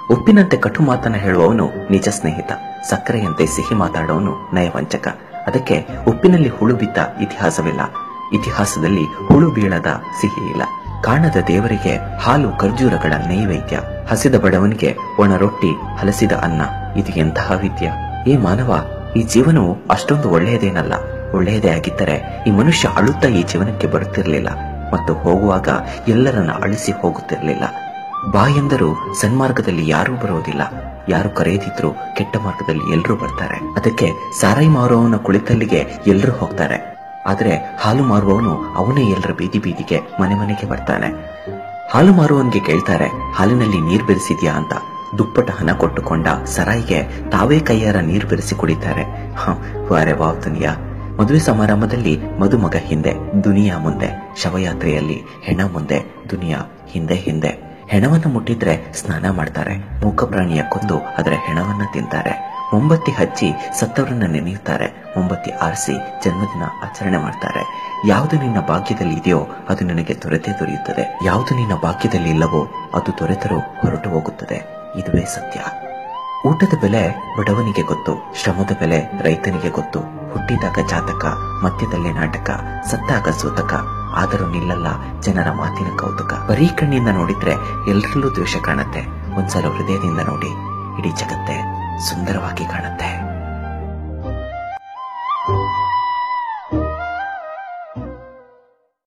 ಉಪ್ಪಿನಂತೆ ಕಟು ಮಾತನ್ನ ಹೇಳುವವನು ನಿಜ ಸ್ನೇಹಿತ ಸಕ್ಕರೆಯಂತೆ ಸಿಹಿ ಮಾತಾಡುವವನು ನಯವಂಚಕ ಅದಕ್ಕೆ ಉಪ್ಪಿನಲ್ಲಿ ಹುಳು ಬಿದ್ದ ಇತಿಹಾಸವಿಲ್ಲ ಇತಿಹಾಸದಲ್ಲಿ ಹುಳು ಬೀಳದ ಸಿಹಿ ಇಲ್ಲ ಕಾಣದ ದೇವರಿಗೆ ಹಾಲು ಖರ್ಜೂರಗಳ ನೈವೇದ್ಯ ಹಸಿದ ಬಡವನಿಗೆ ಒಣ ರೊಟ್ಟಿ ಹಲಸಿದ ಅನ್ನ ಇದು ಎಂತಹ ವಿದ್ಯ ಏ ಮಾನವ ಈ ಜೀವನವು ಅಷ್ಟೊಂದು ಒಳ್ಳೆಯದೇನಲ್ಲ ಒಳ್ಳೆಯದೇ ಆಗಿದ್ದರೆ ಈ ಮನುಷ್ಯ ಅಳುತ್ತಾ ಈ ಜೀವನಕ್ಕೆ ಬರುತ್ತಿರಲಿಲ್ಲ ಮತ್ತು ಹೋಗುವಾಗ ಎಲ್ಲರನ್ನ ಅಳಿಸಿ ಹೋಗುತ್ತಿರಲಿಲ್ಲ ಬಾ ಎಂದರೂ ಸನ್ಮಾರ್ಗದಲ್ಲಿ ಯಾರೂ ಬರುವುದಿಲ್ಲ ಯಾರು ಕರೆಯದಿದ್ರು ಕೆಟ್ಟ ಮಾರ್ಗದಲ್ಲಿ ಎಲ್ಲರೂ ಬರ್ತಾರೆ ಅದಕ್ಕೆ ಸಾರಾಯಿ ಮಾರುವವನ ಕುಳಿತಲ್ಲಿಗೆ ಎಲ್ಲರೂ ಹೋಗ್ತಾರೆ ಆದ್ರೆ ಹಾಲು ಮಾರುವವನು ಅವನೇ ಎಲ್ಲರ ಬೀದಿ ಬೀದಿಗೆ ಮನೆ ಮನೆಗೆ ಬರ್ತಾನೆ ಹಾಲು ಮಾರುವವನಿಗೆ ಕೇಳ್ತಾರೆ ಹಾಲಿನಲ್ಲಿ ನೀರ್ ಬೆರೆಸಿದ್ಯಾ ಅಂತ ದುಪ್ಪಟ ಹಣ ಕೊಟ್ಟುಕೊಂಡ ಸರಾಯಿಗೆ ತಾವೇ ಕೈಯಾರ ನೀರು ಬೆರೆಸಿ ಕುಡಿತಾರೆ ಹ ವಾರೆ ವಾವ್ ದುನಿಯಾ ಮದುವೆ ಸಮಾರಂಭದಲ್ಲಿ ಮದುಮಗ ಹಿಂದೆ ದುನಿಯಾ ಮುಂದೆ ಶವಯಾತ್ರೆಯಲ್ಲಿ ಹೆಣ ಮುಂದೆ ದುನಿಯಾ ಹಿಂದೆ ಹಿಂದೆ ಹೆಣವನ್ನ ಮುಟ್ಟಿದ್ರೆ ಸ್ನಾನ ಮಾಡ್ತಾರೆ ಮೂಕ ಪ್ರಾಣಿಯ ಕೊಂದು ಅದರ ಹೆಣವನ್ನ ತಿಂತಾರೆ ಮೊಂಬತ್ತಿ ಹಚ್ಚಿ ಸತ್ತವರನ್ನ ನೆನೆಯುತ್ತಾರೆ ಮೊಂಬತ್ತಿ ಆರಿಸಿ ಜನ್ಮದಿನ ಆಚರಣೆ ಮಾಡ್ತಾರೆ ಯಾವುದು ನಿನ್ನ ಭಾಗ್ಯದಲ್ಲಿ ಇದೆಯೋ ಅದು ನಿನಗೆ ದೊರೆತೇ ದೊರೆಯುತ್ತದೆ ಯಾವುದು ನಿನ್ನ ಭಾಗ್ಯದಲ್ಲಿ ಇಲ್ಲವೋ ಅದು ದೊರೆತರೂ ಹೊರಟು ಹೋಗುತ್ತದೆ ಇದುವೇ ಸತ್ಯ ಊಟದ ಬೆಲೆ ಬಡವನಿಗೆ ಗೊತ್ತು ಶ್ರಮದ ಬೆಲೆ ರೈತನಿಗೆ ಗೊತ್ತು ಹುಟ್ಟಿದಾಗ ಜಾತಕ ಮಧ್ಯದಲ್ಲೇ ನಾಟಕ ಸತ್ತಾಗ ಸೂತಕ ಆದರೂ ನಿಲ್ಲಲ್ಲ ಜನರ ಮಾತಿನ ಕೌತುಕ ಬರೀ ಕಣ್ಣಿಂದ ನೋಡಿದ್ರೆ ಎಲ್ಲರಲ್ಲೂ ದ್ವೇಷ ಕಾಣುತ್ತೆ ಒಂದ್ಸಲ ಹೃದಯದಿಂದ ನೋಡಿ ಇಡೀ ಜಗತ್ತೇ ಸುಂದರವಾಗಿ ಕಾಣುತ್ತೆ